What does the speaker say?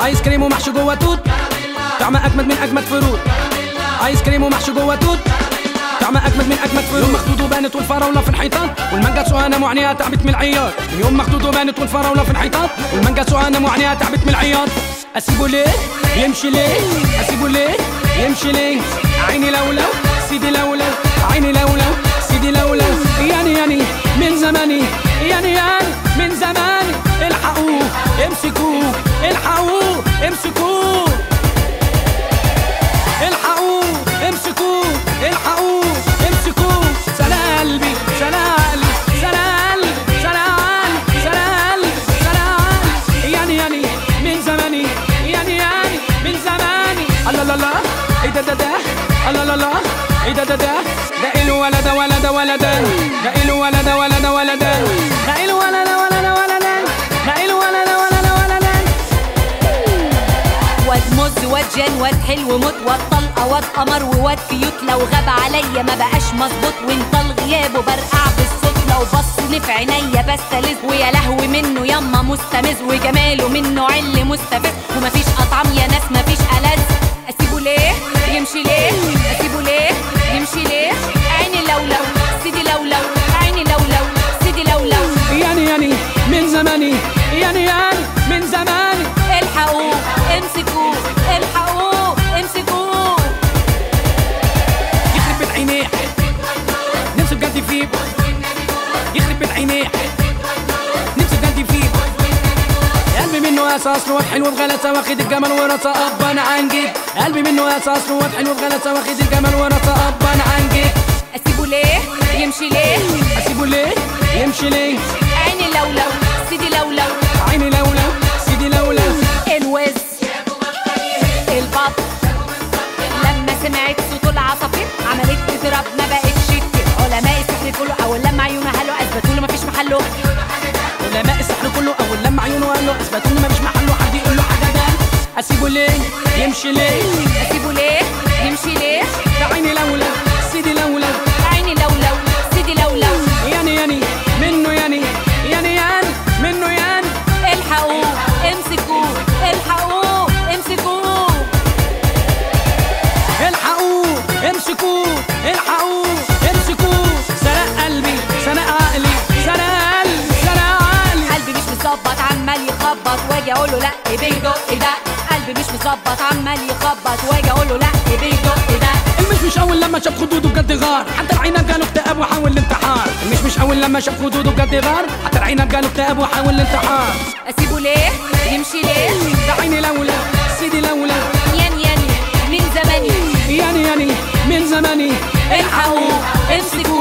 ايس كريم ومحشي جوه توت طعمه اجمد من اجمد فروت ايس كريم ومحشي جوه توت طعمه اجمد من اجمد فروت يوم مخدود وبانت والفراوله في الحيطان والمانجا سوهانه وعينيها تعبت من العياط يوم مخدود وبانت والفراوله في الحيطان والمانجا سوهانه وعينيها تعبت من العياط اسيبه ليه يمشي ليه اسيبه ليه يمشي ليه عيني لولو سيدي لولو عيني لولو سيدي لولو يعني يعني من زماني يعني يعني من زماني الحقوه امسكوه الحقوه امسكوه الحقوه امسكوه الحقوه امسكوه سلا قلبي سلا قلبي سلا قلبي سلا قلبي سلا قلبي سلا قلبي يعني يعني من زماني يعني يعني من زماني الله لا لا ايه ده ده ده الله لا لا ايه ده ده ده ده إله ولا ده ولا ده ولا ده ده إله ولا ده ولا ده ولا ده ده إله ولا ده ولا ده ولا ده ده إله ولا ده ولا ده ولا ده واد مز واد جان واد حلو موت واد طلقه واد قمر وواد كيوت لو غاب عليا ما بقاش مظبوط وانت الغياب وبرقع بالصوت لو بص لي في عينيا بستلذ ويا لهوي منه يما مستمز وجماله منه عل مستفز ومفيش اطعم يا ناس مفيش ألذ اسيبه ليه يمشي ليه اسيبه ليه يمشي ليه عيني لولو سيدي لولو عيني لولو سيدي لولو يعني يعني من زماني يعني يعني من زماني الحقوه امسكوه الحقوه امسكوه يخرب بيت عينيه نفسه بجد فيه يخرب بيت عينيه نفسه بجد فيه قلبي منه اساس روح حلو بغلسه واخد الجمل ورثه اب انا عنجيب قلبي منه اساس روح حلو بغلسه واخد الجمل ورثه اب انا عنجيب اسيبه ليه يمشي ليه اسيبه ليه يمشي ليه عيني لولو سيدي لولو عيني لولو سيدي لولو الوز البط لما سمعت صوت العصافير عملت تضرب ما بقتش تطير علماء السحر كله اول لما عيونه هلو اثبتوا له مفيش محله علماء السحر كله اول لما عيونه قال له اثبتوا ان مفيش محله حد يقول له حاجه ده اسيبه ليه يمشي ليه اسيبه ليه يمشي ليه ده عيني لولو سيدي لولو عيني لولو سيدي لولو يعني يعني منه يعني يعني يعني منه يعني الحقوه امسكوه الحقوه امسكوه الحقوه امسكوه الحقوه امسكوه سرق قلبي سرق عقلي سرق قلبي سرق عقلي قلبي مش مظبط عمال يخبط واجي اقول له لا بيدق ده قلبي مش مظبط عمال يخبط واجي اقول له لا بيدق ده المش مش اول لما شاف خدوده بجد غار حتى العنب قالوا اكتئاب وحاول الانتحار المش مش اول لما شاف خدوده بجد غار حتى العنب قالوا اكتئاب وحاول الانتحار اسيبه ليه يمشي ليه ده عيني لولا سيدي لولا يعني يعني من زماني يعني يعني من زماني الحقوه امسكوه